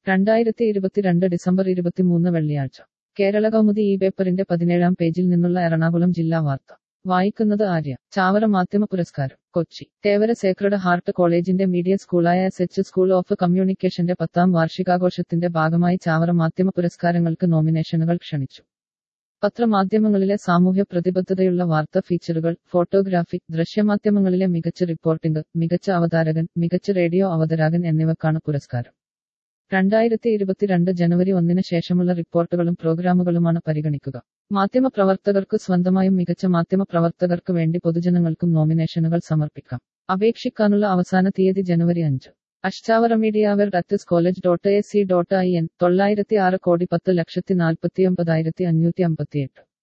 രണ്ടായിരത്തി ഇരുപത്തിരണ്ട് ഡിസംബർ ഇരുപത്തിമൂന്ന് വെള്ളിയാഴ്ച കേരള കൗമുദി ഈ പേപ്പറിന്റെ പതിനേഴാം പേജിൽ നിന്നുള്ള എറണാകുളം ജില്ലാ വാർത്ത വായിക്കുന്നത് ആര്യ ചാവറ മാധ്യമ പുരസ്കാരം കൊച്ചി തേവര സേക്രഡ് ഹാർട്ട് കോളേജിന്റെ മീഡിയ സ്കൂളായ എസ് എച്ച് സ്കൂൾ ഓഫ് കമ്മ്യൂണിക്കേഷന്റെ പത്താം വാർഷികാഘോഷത്തിന്റെ ഭാഗമായി ചാവറ മാധ്യമ പുരസ്കാരങ്ങൾക്ക് നോമിനേഷനുകൾ ക്ഷണിച്ചു പത്രമാധ്യമങ്ങളിലെ സാമൂഹ്യ പ്രതിബദ്ധതയുള്ള വാർത്ത ഫീച്ചറുകൾ ഫോട്ടോഗ്രാഫി ദൃശ്യമാധ്യമങ്ങളിലെ മികച്ച റിപ്പോർട്ടിംഗ് മികച്ച അവതാരകൻ മികച്ച റേഡിയോ അവതരാകൻ എന്നിവക്കാണ് പുരസ്കാരം രണ്ടായിരത്തി ഇരുപത്തിരണ്ട് ജനുവരി ഒന്നിന് ശേഷമുള്ള റിപ്പോർട്ടുകളും പ്രോഗ്രാമുകളുമാണ് പരിഗണിക്കുക മാധ്യമ പ്രവർത്തകർക്ക് സ്വന്തമായും മികച്ച മാധ്യമ പ്രവർത്തകർക്ക് വേണ്ടി പൊതുജനങ്ങൾക്കും നോമിനേഷനുകൾ സമർപ്പിക്കാം അപേക്ഷിക്കാനുള്ള അവസാന തീയതി ജനുവരി അഞ്ച് അഷ്ടാവറ media award at college dot A C dot I N തൊള്ളായിരത്തി ആറ് കോടി പത്ത് ലക്ഷത്തി നാൽപ്പത്തിയൊമ്പതായിരത്തി അഞ്ഞൂറ്റി അമ്പത്തിയെട്ട്